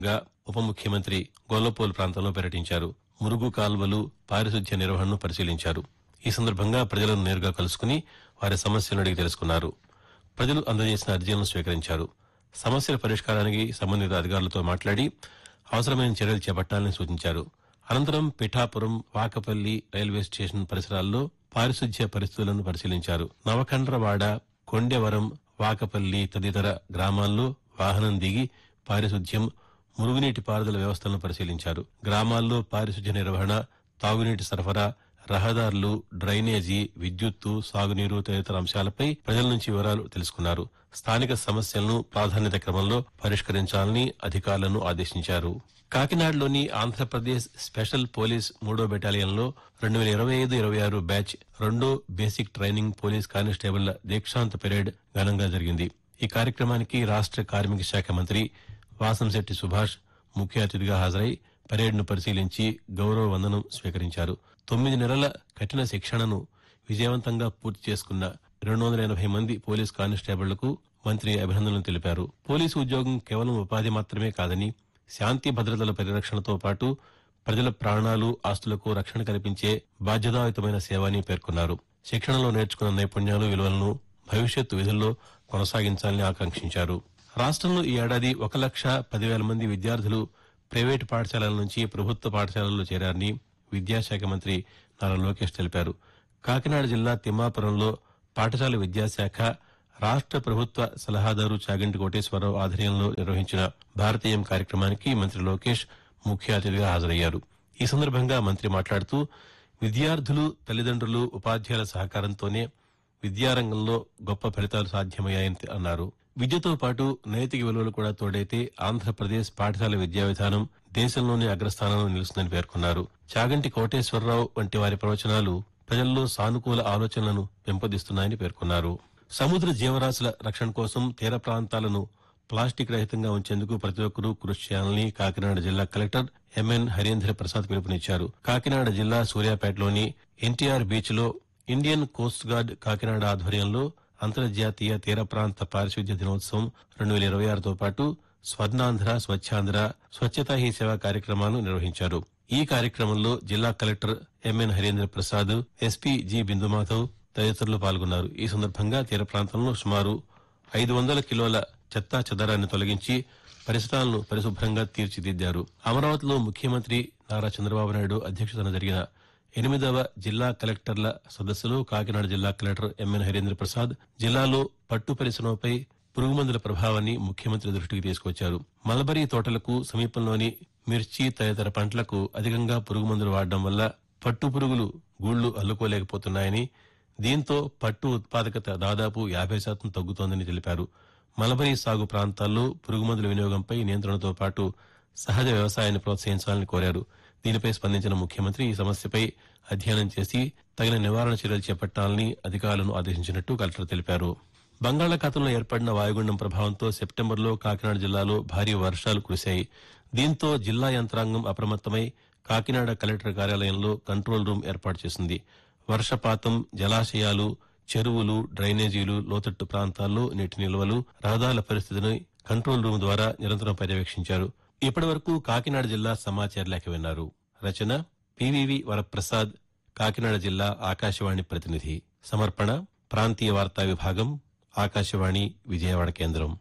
గా ఉప ముఖ్యమంత్రి గొల్లపోలు ప్రాంతంలో పర్యటించారు మురుగు కాల్వలు పారిశుధ్య నిర్వహణను పరిశీలించారు ఈ సందర్భంగా ప్రజలను నేరుగా కలుసుకుని వారి సమస్యలను అడిగి తెలుసుకున్నారు ప్రజలు అందజేసిన అర్జీలను స్వీకరించారు సమస్యల పరిష్కారానికి సంబంధిత అధికారులతో మాట్లాడి అవసరమైన చర్యలు చేపట్టాలని సూచించారు అనంతరం పిఠాపురం వాకపల్లి రైల్వే స్టేషన్ పరిసరాల్లో పారిశుధ్య పరిస్థితులను పరిశీలించారు నవకండ్రవాడ కొండెవరం వాకపల్లి తదితర గ్రామాల్లో వాహనం దిగి పారిశుధ్యం మురుగునీటి పారుదల వ్యవస్థలను పరిశీలించారు గ్రామాల్లో పారిశుధ్య నిర్వహణ తాగునీటి సరఫరా రహదారులు డ్రైనేజీ విద్యుత్తు సాగునీరు తదితర అంశాలపై ప్రజల నుంచి వివరాలు తెలుసుకున్నారు స్థానిక సమస్యలను ప్రాధాన్యత క్రమంలో పరిష్కరించాలని అధికారులను ఆదేశించారు కాకినాడలోని ఆంధ్రప్రదేశ్ స్పెషల్ పోలీస్ మూడో బెటాలియన్లో రెండు వేల ఇరవై ఐదు ఇరవై ఆరు బ్యాచ్ రెండో బేసిక్ ట్రైనింగ్ పోలీస్ కానిస్టేబుళ్ల దీక్షాంత పెరేడ్ ఘనంగా జరిగింది ఈ కార్యక్రమానికి రాష్ట కార్మిక శాఖ మంత్రి వాసంశెట్టి సుభాష్ ముఖ్య అతిథిగా హాజరై పరేడ్ను పరిశీలించి గౌరవ వందనం స్వీకరించారు తొమ్మిది నెలల కఠిన శిక్షణను విజయవంతంగా పూర్తి చేసుకున్న రెండు వందల ఎనభై మంది పోలీస్ కానిస్టేబుళ్లకు మంత్రి అభినందనలు తెలిపారు పోలీసు ఉద్యోగం కేవలం ఉపాధి మాత్రమే కాదని శాంతి భద్రతల పరిరక్షణతో పాటు ప్రజల ప్రాణాలు ఆస్తులకు రక్షణ కల్పించే బాధ్యతాయుతమైన సేవ అని పేర్కొన్నారు శిక్షణలో నేర్చుకున్న నైపుణ్యాలు విలువలను భవిష్యత్తు విధుల్లో కొనసాగించాలని ఆకాంక్షించారు రాష్ట్రంలో ఈ ఏడాది ఒక లక్ష పదివేల మంది విద్యార్థులు ప్రైవేటు పాఠశాలల నుంచి ప్రభుత్వ పాఠశాలల్లో చేరారని విద్యాశాఖ మంత్రి నారా లోకేష్ తెలిపారు కాకినాడ జిల్లా తిమ్మాపురంలో పాఠశాల విద్యాశాఖ రాష్ట ప్రభుత్వ సలహాదారు చాగంటి కోటేశ్వరరావు ఆధ్వర్యంలో నిర్వహించిన భారతీయం కార్యక్రమానికి మంత్రి లోకేష్ ముఖ్య అతిథిగా హాజరయ్యారు ఈ సందర్భంగా మంత్రి మాట్లాడుతూ విద్యార్థులు తల్లిదండ్రులు ఉపాధ్యాయుల సహకారంతోనే విద్యారంగంలో గొప్ప ఫలితాలు సాధ్యమయ్యాయని అన్నారు విద్యతో పాటు నైతిక విలువలు కూడా తోడైతే ఆంధ్రప్రదేశ్ పాఠశాల విద్యా విధానం దేశంలోనే అగ్రస్థానంలో నిలుస్తుందని పేర్కొన్నారు చాగంటి కోటేశ్వరరావు వంటి వారి ప్రవచనాలు ప్రజల్లో సానుకూల ఆలోచనలను పెంపొందిస్తున్నాయని పేర్కొన్నారు సముద్ర జీవరాశుల రక్షణ కోసం తీర ప్రాంతాలను ప్లాస్టిక్ రహితంగా ఉంచేందుకు ప్రతి ఒక్కరూ కృషి చేయాలని కాకినాడ జిల్లా కలెక్టర్ ఎంఎన్ హరీంద్ర ప్రసాద్ పిలుపునిచ్చారు కాకినాడ జిల్లా సూర్యాపేటలోని ఎన్టీఆర్ బీచ్ లో ఇండియన్ కోస్ట్ గార్డ్ కాకినాడ ఆధ్వర్యంలో అంతర్జాతీయ తీర ప్రాంత పారిశుద్ధ్య దినోత్సవం రెండు వేల ఇరవై ఆరుతో పాటు స్వర్ణాంధ్ర స్వచ్ఛాంధ్ర స్వచ్ఛతా హీ సేవ కార్యక్రమాలను నిర్వహించారు ఈ కార్యక్రమంలో జిల్లా collector MN Harindra Prasad SP G Bindumadhav తదితరులు పాల్గొన్నారు ఈ సందర్భంగా తీర ప్రాంతంలో సుమారు ఐదు వందల కిలోల చెత్తా చెదారాన్ని తొలగించి పరిసరాలను పరిశుభ్రంగా తీర్చిదిద్దారు అమరావతిలో ముఖ్యమంత్రి నారా చంద్రబాబు నాయుడు అధ్యక్షతన జరిగిన ఎనిమిదవ జిల్లా కలెక్టర్ల సదస్సులో కాకినాడ జిల్లా కలెక్టర్ ఎంఎన్ హరీంద్ర ప్రసాద్ జిల్లాలో పట్టు పరిశ్రమపై పురుగుమందుల ప్రభావాన్ని ముఖ్యమంత్రి దృష్టికి తీసుకొచ్చారు మల్బరీ తోటలకు సమీపంలోని మిర్చి తదితర పంటలకు అధికంగా పురుగుమందులు వాడడం వల్ల పట్టు పురుగులు గూళ్లు అల్లుకోలేకపోతున్నాయని దీంతో పట్టు ఉత్పాదకత దాదాపు యాభై శాతం తగ్గుతోందని తెలిపారు మలబరీ సాగు ప్రాంతాల్లో పురుగుమందుల వినియోగంపై నియంత్రణతో పాటు సహజ వ్యవసాయాన్ని ప్రోత్సహించాలని కోరారు దీనిపై స్పందించిన ముఖ్యమంత్రి ఈ సమస్యపై అధ్యయనం చేసి తగిన నివారణ చర్యలు చేపట్టాలని అధికారులను ఆదేశించినట్టు కలెక్టర్ తెలిపారు బంగాళాఖాతంలో ఏర్పడిన వాయుగుండం ప్రభావంతో సెప్టెంబర్లో కాకినాడ జిల్లాలో భారీ వర్షాలు కురిశాయి దీంతో జిల్లా యంత్రాంగం అప్రమత్తమై కాకినాడ కలెక్టర్ కార్యాలయంలో కంట్రోల్ రూమ్ ఏర్పాటు చేసింది వర్షపాతం జలాశయాలు చెరువులు డ్రైనేజీలు లోతట్టు ప్రాంతాల్లో నీటి నిల్వలు రహదారుల పరిస్థితిని కంట్రోల్ రూమ్ ద్వారా నిరంతరం పర్యవేక్షించారు ఇప్పటి వరకు కాకినాడ జిల్లా సమాచార లేఖ విన్నారు రచన పివివి వరప్రసాద్ కాకినాడ జిల్లా ఆకాశవాణి ప్రతినిధి సమర్పణ ప్రాంతీయ వార్తా విభాగం ఆకాశవాణి విజయవాడ కేంద్రం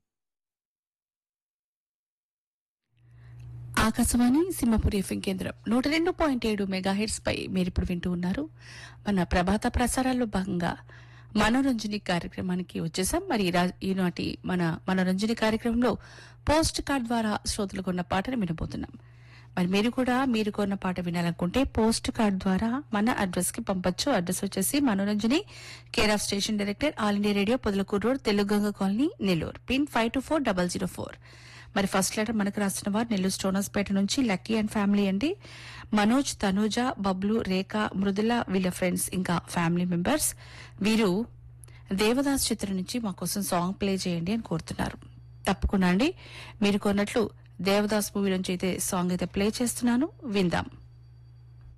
ఆకాశవాణి సింహపురి ఎఫ్ఎం కేంద్రం నూట రెండు పాయింట్ ఏడు మెగాహెడ్స్ పై మీరు ఇప్పుడు వింటూ ఉన్నారు మన ప్రభాత ప్రసారాల్లో భాగంగా మనోరంజని కార్యక్రమానికి వచ్చేసాం మరి ఈరా- ఈనాటి మన మనోరంజని కార్యక్రమంలో పోస్ట్ కార్డ్ ద్వారా శ్రోతలు కొన్న పాటను వినబోతున్నాం మరి మీరు కూడా మీరు కొన్న పాట వినాలనుకుంటే పోస్ట్ కార్డ్ ద్వారా మన అడ్రస్ కి పంపొచ్చు అడ్రస్ వచ్చేసి Manoranjani care of station director All India Radio Podalakuru road Teluganga colony Nellore pin five two four double zero four మరి ఫస్ట్ లెటర్ మనకు రాసిన వారు నెల్లూరు స్టోనర్స్పేట నుంచి లక్కీ అండ్ ఫ్యామిలీ అండి మనోజ్ తనూజ బబ్లు రేఖ మృదుల వీళ్ళ ఫ్రెండ్స్ ఇంకా ఫ్యామిలీ మెంబర్స్ వీరు దేవదాస్ చిత్రం నుంచి మా కోసం సాంగ్ ప్లే చేయండి అని కోరుతున్నారు తప్పకుండా అండి మీరు కొన్నట్లు దేవదాస్ మూవీ నుంచి అయితే సాంగ్ అయితే ప్లే చేస్తున్నాను విందాం